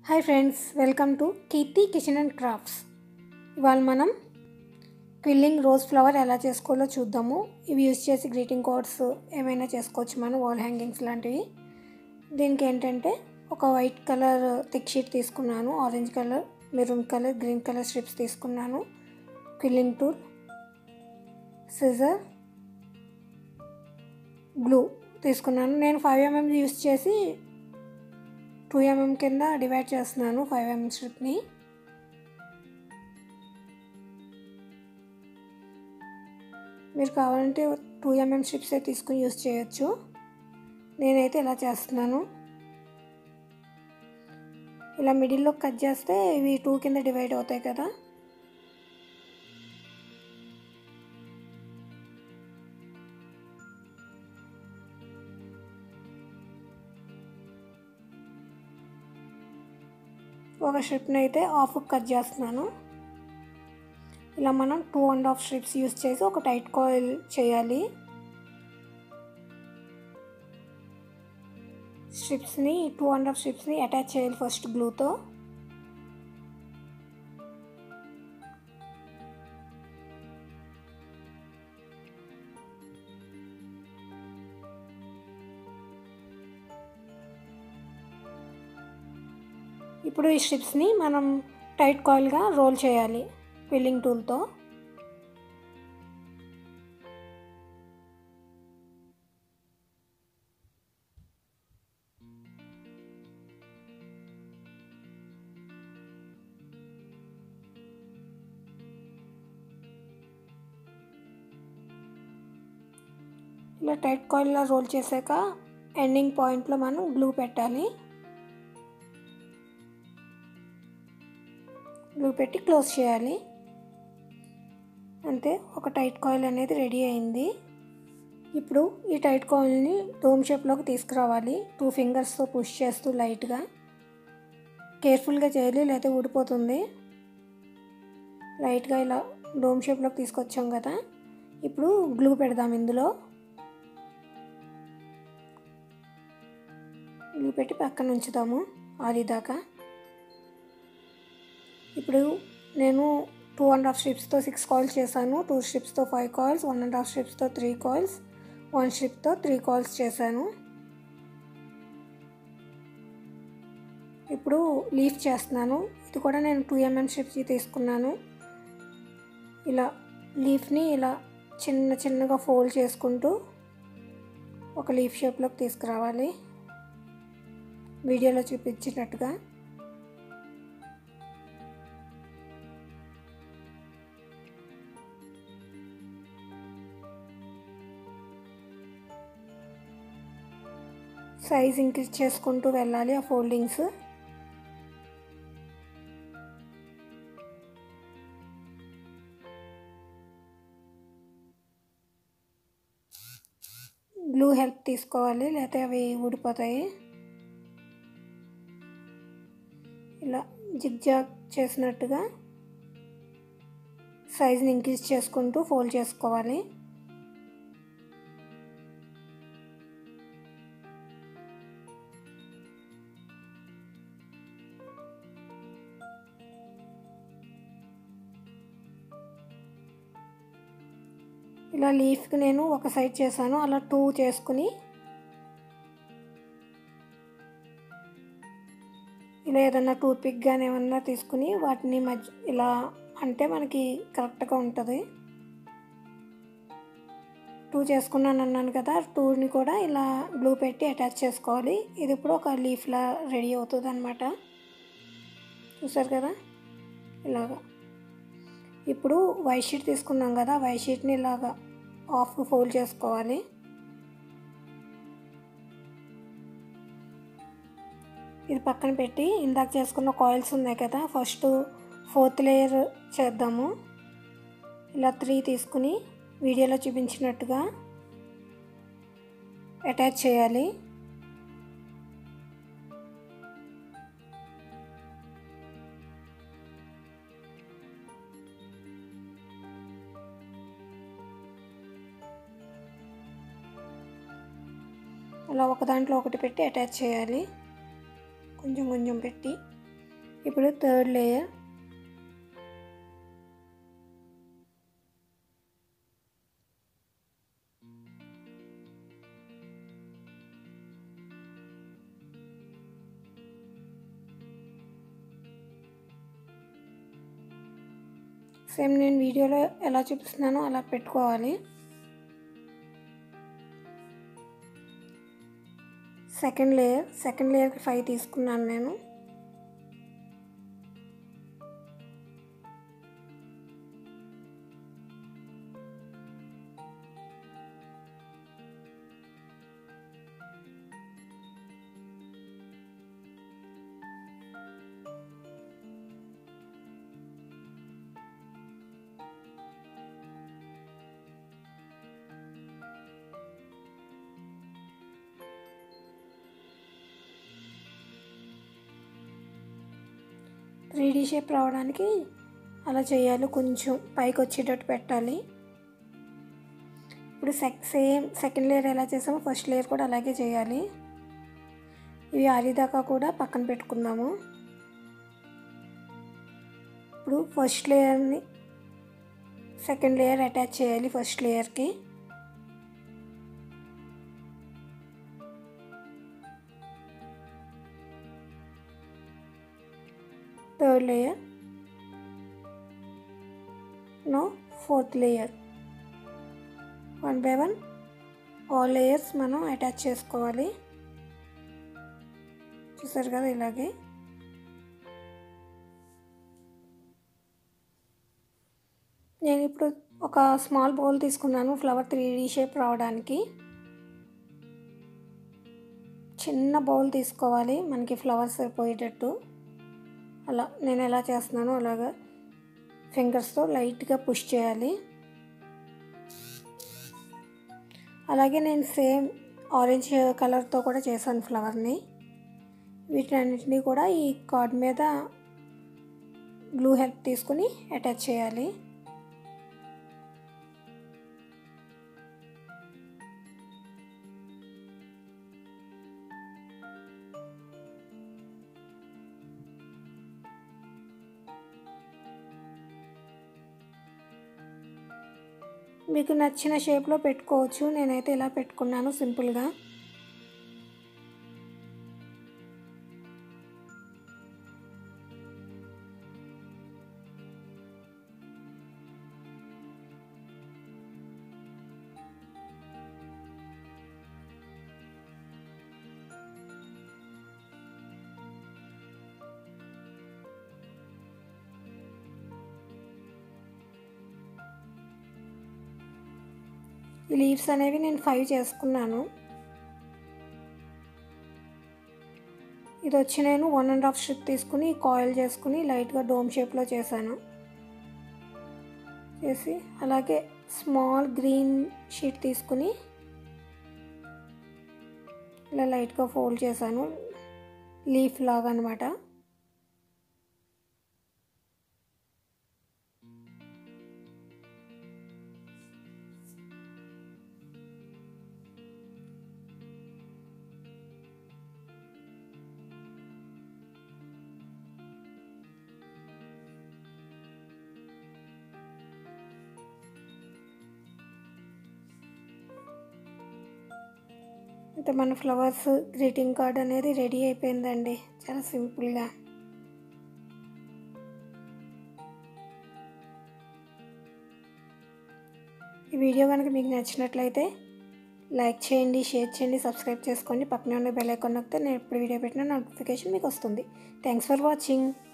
hi friends welcome to Keerthi kitchen and crafts ఇవాళ మనం quilling rose flower ఎలా చేసుకోవాలో చూద్దాము ఇవి యూజ్ చేసి గ్రీటింగ్ కార్డ్స్ ఏమైనా చేసుకోవచ్చు మనం వాల్ హ్యాంగింగ్స్ లాంటివి దీనికి ఏంటంటే ఒక వైట్ కలర్ థిక్ షీట్ తీసుకున్నాను orange colour maroon colour green colour strips తీసుకున్నాను క్విల్లింగ్ టూల్ సిజర్ గ్లూ తీసుకున్నాను నేను ఫైవ్ ఎంఎం యూస్ చేసి టూ ఎంఎం కింద డివైడ్ చేస్తున్నాను ఫైవ్ ఎంఎం స్ట్రిప్ని మీరు కావాలంటే టూ ఎంఎం స్ట్రిప్సే తీసుకుని యూస్ చేయొచ్చు నేనైతే ఇలా చేస్తున్నాను ఇలా మిడిల్లో కట్ చేస్తే ఇవి టూ కింద డివైడ్ అవుతాయి కదా ఒక స్ట్రిప్ని అయితే హాఫ్ కట్ చేస్తున్నాను ఇలా మనం two and half strips use చేసి ఒక టైట్ కాయిల్ చేయాలి స్ట్రిప్స్ని టూ అండ్ హాఫ్ స్ట్రిప్స్ని అటాచ్ చేయాలి ఫస్ట్ గ్లూతో ఇప్పుడు ఈ స్ట్రిప్స్ని మనం టైట్ కాయిల్గా రోల్ చేయాలి ఫిల్లింగ్ టూల్తో ఇలా టైట్ కాయిల్లో రోల్ చేశాక ఎండింగ్ పాయింట్లో మనం గ్లూ పెట్టాలి గ్లూ పెట్టి క్లోజ్ చేయాలి అంతే ఒక టైట్ కాయిల్ అనేది రెడీ అయింది ఇప్పుడు ఈ టైట్ కాయిల్ని డోమ్ షేప్లోకి తీసుకురావాలి టూ ఫింగర్స్తో పుష్ చేస్తూ లైట్గా కేర్ఫుల్గా చేయాలి లేకపోతే ఊడిపోతుంది లైట్గా ఇలా డోమ్ షేప్లోకి తీసుకొచ్చాం కదా ఇప్పుడు గ్లూ పెడదాం ఇందులో గ్లూ పెట్టి పక్కన ఉంచుదాము ఆరిదాకా ఇప్పుడు నేను టూ అండ్ హాఫ్ స్ట్రిప్స్తో సిక్స్ కాయిల్స్ చేశాను టూ స్ట్రిప్స్తో five coils one and half స్ట్రిప్స్తో త్రీ కాయిల్స్ వన్ స్ట్రిప్తో త్రీ కాయిల్స్ చేశాను ఇప్పుడు లీఫ్ చేస్తున్నాను ఇది కూడా నేను టూ ఎంఎం స్ట్రిప్స్ తీసుకున్నాను ఇలా లీఫ్ని ఇలా చిన్న చిన్నగా ఫోల్డ్ చేసుకుంటూ ఒక లీఫ్ షేప్లోకి తీసుకురావాలి వీడియోలో చూపించినట్టుగా సైజ్ ఇంక్రీజ్ చేసుకుంటూ వెళ్ళాలి ఆ ఫోల్డింగ్స్ గ్లూ హెల్ప్ తీసుకోవాలి లేకపోతే అవి ఊడిపోతాయి ఇలా జిగ్జాగ్ చేసినట్టుగా సైజ్ని ఇంక్రీజ్ చేసుకుంటూ ఫోల్డ్ చేసుకోవాలి ఇలా లీఫ్కి నేను ఒక సైడ్ చేశాను అలా టూ చేసుకుని ఇలా ఏదన్నా టూత్ పిక్ కానీ ఏమన్నా తీసుకుని వాటిని మధ్య ఇలా అంటే మనకి కరెక్ట్గా ఉంటుంది టూ చేసుకున్నాను అన్నాను కదా టూని కూడా ఇలా గ్లూ పెట్టి అటాచ్ చేసుకోవాలి ఇది ఇప్పుడు ఒక లీఫ్లా రెడీ అవుతుంది అనమాట చూసారు కదా ఇలాగా ఇప్పుడు వైట్ షీట్ తీసుకున్నాం కదా వైట్ షీట్ని ఇలాగా ఆఫ్ ఫోల్డ్ చేసుకోవాలి ఇది పక్కన పెట్టి ఇందాక చేసుకున్న కాయిల్స్ ఉన్నాయి కదా ఫస్ట్ ఫోర్త్ లేయర్ చేద్దాము ఇలా త్రీ తీసుకుని వీడియోలో చూపించినట్టుగా అటాచ్ చేయాలి అలా ఒక దాంట్లో ఒకటి పెట్టి అటాచ్ చేయాలి కొంచెం కొంచెం పెట్టి ఇప్పుడు థర్డ్ లేయర్ సేమ్ నేను వీడియోలో ఎలా చూపిస్తున్నానో అలా పెట్టుకోవాలి సెకండ్ లేయర్ సెకండ్ లేయర్కి ఫైవ్ తీసుకున్నాను నేను త్రీ డీ షేప్ రావడానికి అలా చేయాలి కొంచెం పైకి వచ్చేటట్టు పెట్టాలి ఇప్పుడు సెక్ సేమ్ సెకండ్ లేయర్ ఎలా చేసామో ఫస్ట్ లేయర్ కూడా అలాగే చేయాలి ఇవి ఆరిదాకా కూడా పక్కన పెట్టుకుందాము ఇప్పుడు ఫస్ట్ లేయర్ని సెకండ్ లేయర్ అటాచ్ చేయాలి ఫస్ట్ లేయర్కి third layer no fourth layer one by one all layers మనం అటాచ్ చేసుకోవాలి చూసారు కదా ఇలాగే నేను ఇప్పుడు ఒక స్మాల్ బౌల్ తీసుకున్నాను ఫ్లవర్ త్రీ డీ షేప్ రావడానికి చిన్న బౌల్ తీసుకోవాలి మనకి ఫ్లవర్స్ సరిపోయేటట్టు అలా నేను ఎలా చేస్తున్నానో అలాగా ఫింగర్స్తో లైట్గా పుష్ చేయాలి అలాగే నేను సేమ్ ఆరెంజ్ కలర్తో కూడా చేశాను ఫ్లవర్ని వీటన్నిటిని కూడా ఈ కార్డ్ మీద గ్లూ హెల్ప్ తీసుకుని అటాచ్ చేయాలి మీకు నచ్చిన షేప్లో పెట్టుకోవచ్చు నేనైతే ఇలా పెట్టుకున్నాను సింపుల్గా ఈ లీవ్స్ అనేవి నేను ఫైవ్ చేసుకున్నాను ఇది వచ్చి నేను వన్ అండ్ హాఫ్ స్ట్రిప్ తీసుకుని కాయిల్ చేసుకుని లైట్గా డోమ్ షేప్లో చేశాను చేసి అలాగే స్మాల్ గ్రీన్ షీట్ తీసుకుని ఇలా లైట్గా ఫోల్డ్ చేశాను లీఫ్ లాగా అనమాట అయితే మన ఫ్లవర్స్ గ్రీటింగ్ కార్డ్ అనేది రెడీ అయిపోయిందండి చాలా సింపుల్గా ఈ వీడియో కనుక మీకు నచ్చినట్లయితే లైక్ చేయండి షేర్ చేయండి సబ్స్క్రైబ్ చేసుకోండి పక్కనే ఉన్న బెల్ ఐకాన్ నొక్కితే నేను ఎప్పుడు వీడియో పెట్టినా నోటిఫికేషన్ మీకు వస్తుంది థ్యాంక్స్ ఫర్ వాచింగ్